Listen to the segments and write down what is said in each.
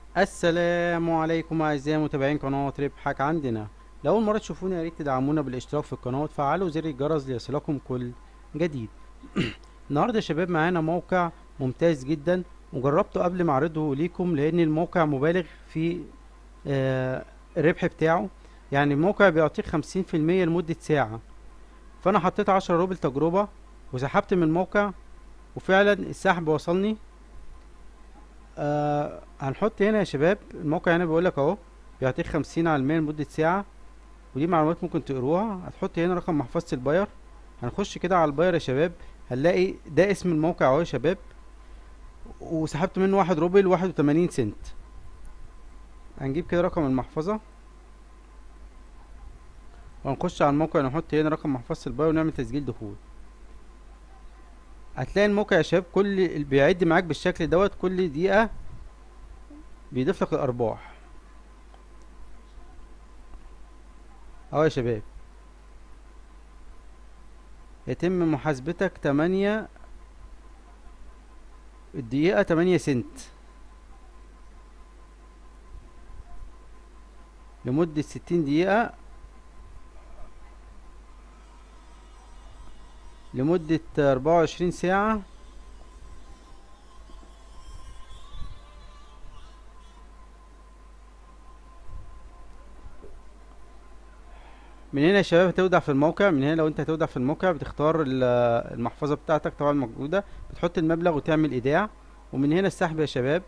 السلام عليكم اعزائي متابعين قناه ربحك عندنا لو اول مره تشوفونا يا ريت تدعمونا بالاشتراك في القناه وتفعلوا زر الجرس ليصلكم كل جديد النهارده يا شباب معانا موقع ممتاز جدا وجربته قبل ما اعرضه ليكم لان الموقع مبالغ في آه الربح بتاعه يعني الموقع بيعطيك خمسين في المية لمدة ساعة فانا حطيت عشرة روبل تجربة وسحبت من الموقع وفعلا السحب وصلني آه هنحط هنا يا شباب الموقع هنا بيقولك اهو بيعطيك خمسين على المية لمدة ساعة ودي معلومات ممكن تقروها هتحط هنا رقم محفظة الباير هنخش كده على الباير يا شباب هنلاقي ده اسم الموقع اهو يا شباب وسحبت منه واحد روبل واحد وتمانين سنت هنجيب كده رقم المحفظة وهنخش على الموقع نحط هنا رقم محفظة الباير ونعمل تسجيل دخول هتلاقي الموقع يا شباب كل اللي بيعد معاك بالشكل دوت كل دقيقة بيضيف لك الأرباح اهو يا شباب يتم محاسبتك تمانية الدقيقة تمانية سنت لمدة ستين دقيقة لمدة أربعة وعشرين ساعة من هنا يا شباب هتودع في الموقع من هنا لو انت هتودع في الموقع بتختار ال- المحفظة بتاعتك طبعا موجودة بتحط المبلغ وتعمل ايداع ومن هنا السحب يا شباب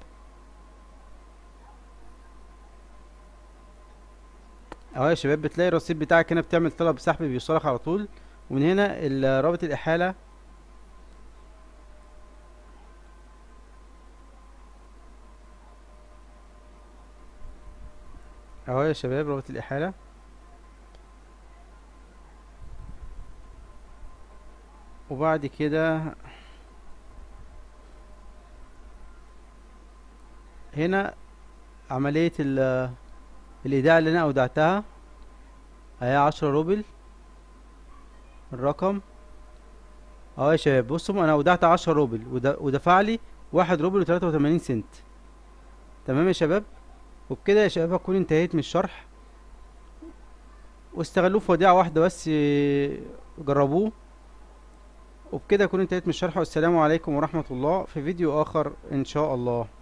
اهو يا شباب بتلاقي الرصيد بتاعك هنا بتعمل طلب سحب بيوصلك على طول ومن هنا ال- رابط الإحالة اهو يا شباب رابط الإحالة وبعد كده هنا عملية ال- الإيداع اللي أنا أودعتها هي عشرة روبل الرقم اهو يا شباب بصوا انا ودعت عشرة روبل ود- ودفع لي واحد روبل وتلاتة وتمانين سنت تمام يا شباب وبكده يا شباب اكون انتهيت من الشرح واستغلوه في وديعة واحدة بس اه، جربوه وبكده اكون انتهيت من الشرح والسلام عليكم ورحمة الله في فيديو اخر ان شاء الله